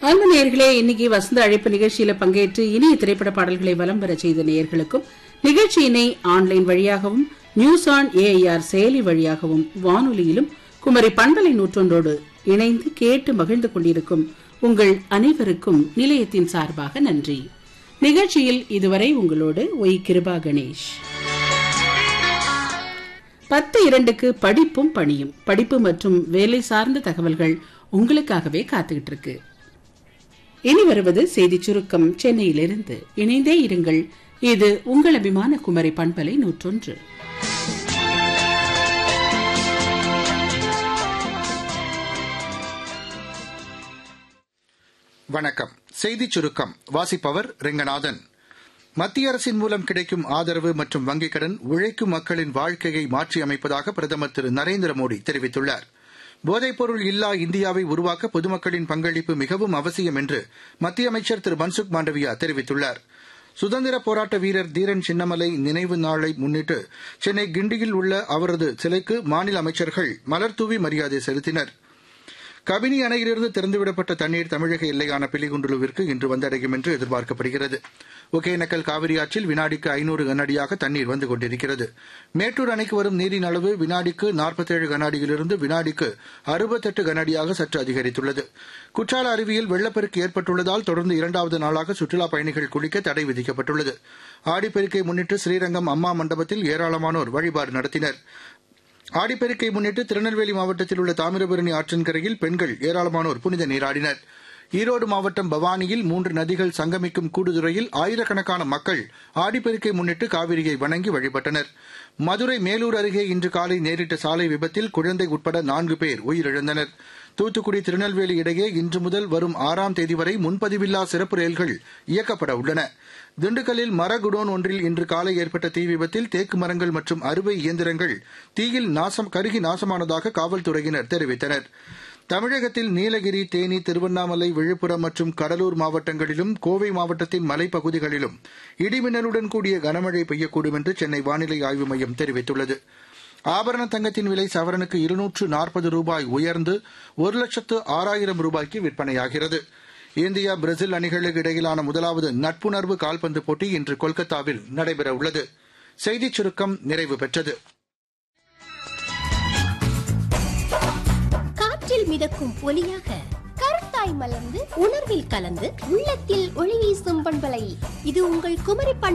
அன்பு நேயர்களே இன்னைக்கு வசந்த அழைப்பு நிகழ்ச்சியில பங்கேற்று இனிய திரைப்பட பாடல்களை வலம் பெற செய்த நேயர்களுக்கும் நிகழ்ச்சியினை ஆன்லைன் வழியாகவும் நியூஸ் ஆன் ஏஐஆர் செயலி வழியாகவும் வானொலியிலும் குமரி பண்பலை நூற்றொன்றோடு இணைந்து கேட்டு மகிழ்ந்து கொண்டிருக்கும் உங்கள் அனைவருக்கும் நிலையத்தின் சார்பாக நன்றி நிகழ்ச்சியில் இதுவரை உங்களோடு ஒய் கிருபா கணேஷ் பத்து இரண்டுக்கு படிப்பும் பணியும் படிப்பு மற்றும் வேலை சார்ந்த தகவல்கள் உங்களுக்காகவே காத்துக்கிட்டு இருக்கு இனி வருவது செய்தி சுருக்கம் சென்னையிலிருந்து இணைந்தே இருங்கள் இது உங்கள் அபிமான குமரி பண்பலை நூற்றொன்று வணக்கம் செய்திச் சுருக்கம் வாசிப்பவர் ரெங்கநாதன் மத்திய அரசின் மூலம் கிடைக்கும் ஆதரவு மற்றும் வங்கிக் கடன் உழைக்கும் மக்களின் வாழ்க்கையை மாற்றியமைப்பதாக பிரதமர் திரு நரேந்திர மோடி தெரிவித்துள்ளார் போதைப்பொருள் இல்லா இந்தியாவை உருவாக்க பொதுமக்களின் பங்களிப்பு மிகவும் அவசியம் என்று மத்திய அமைச்சர் திரு மன்சுக் மாண்டவியா தெரிவித்துள்ளார் சுதந்திர போராட்ட வீரர் தீரன் சின்னமலை நினைவு நாளை முன்னிட்டு சென்னை கிண்டியில் உள்ள அவரது சிலைக்கு மாநில அமைச்சர்கள் மலர்தூவி மரியாதை செலுத்தினர் கபினி அணையிலிருந்து திறந்துவிடப்பட்ட தண்ணீர் தமிழக எல்லையான பிலிகுண்டுலுவிற்கு இன்று வந்தடையும் என்று எதிர்பார்க்கப்படுகிறது ஒகேனக்கல் காவிரி ஆற்றில் வினாடிக்கு ஐநூறு கனஅடியாக தண்ணீர் வந்து கொண்டிருக்கிறது மேட்டூர் அணைக்கு வரும் நீரின் அளவு வினாடிக்கு நாற்பத்தேழு கனஅடியிலிருந்து வினாடிக்கு அறுபத்தெட்டு கனஅடியாக சற்று அதிகரித்துள்ளது குற்றால அருவியில் வெள்ளப்பெருக்கு ஏற்பட்டுள்ளதால் தொடர்ந்து இரண்டாவது நாளாக சுற்றுலாப் பயணிகள் குளிக்க தடை விதிக்கப்பட்டுள்ளது ஆடிப்பெருக்கை முன்னிட்டு ஸ்ரீரங்கம் அம்மா மண்டபத்தில் ஏராளமானோர் வழிபாடு நடத்தினர் ஆடிப்பெருக்கை முன்னிட்டு திருநெல்வேலி மாவட்டத்தில் உள்ள தாமிரபரணி ஆற்றங்கரையில் பெண்கள் ஏராளமானோர் புனித நீராடினர் ஈரோடு மாவட்டம் பவானியில் மூன்று நதிகள் சங்கமிக்கும் கூடுதுறையில் ஆயிரக்கணக்கான மக்கள் ஆடிப்பெருக்கை முன்னிட்டு காவிரியை வணங்கி வழிபட்டனர் மதுரை மேலூர் அருகே இன்று காலை நேரிட்ட சாலை விபத்தில் குழந்தை உட்பட நான்கு பேர் உயிரிழந்தனர் தூத்துக்குடி திருநெல்வேலி இடையே இன்று முதல் வரும் ஆறாம் தேதி வரை முன்பதிவில்லா சிறப்பு ரயில்கள் இயக்கப்பட உள்ளன திண்டுக்கல்லில் மர குடோன் ஒன்றில் இன்று காலை ஏற்பட்ட தீ விபத்தில் தேக்கு மரங்கள் மற்றும் அறுவை இயந்திரங்கள் தீயில் நாசம் கருகி நாசமானதாக காவல்துறையினர் தெரிவித்தனர் தமிழகத்தில் நீலகிரி தேனி திருவண்ணாமலை விழுப்புரம் மற்றும் கடலூர் மாவட்டங்களிலும் கோவை மாவட்டத்தின் மலைப்பகுதிகளிலும் இடிமின்னலுடன் கூடிய கனமழை பெய்யக்கூடும் என்று சென்னை வானிலை ஆய்வு மையம் தெரிவித்துள்ளது ஆபரண தங்கத்தின் விலை சவரனுக்கு இருநூற்று நாற்பது ரூபாய் உயர்ந்து ஒரு லட்சத்து ஆறாயிரம் ரூபாய்க்கு விற்பனையாகிறது இந்தியா பிரேசில் அணிகளுக்கு இடையிலான முதலாவது நட்புணர்வு கால்பந்து போட்டி இன்று கொல்கத்தாவில் நடைபெறவுள்ளது செய்திச் சுருக்கம் நிறைவு பெற்றது காற்றில் மிதக்கும் ஒலியாக கருத்தாய் மலர்ந்து உணர்வில் கலந்து உள்ளத்தில் ஒளி வீசும் பண்பலை இது உங்கள் குமரி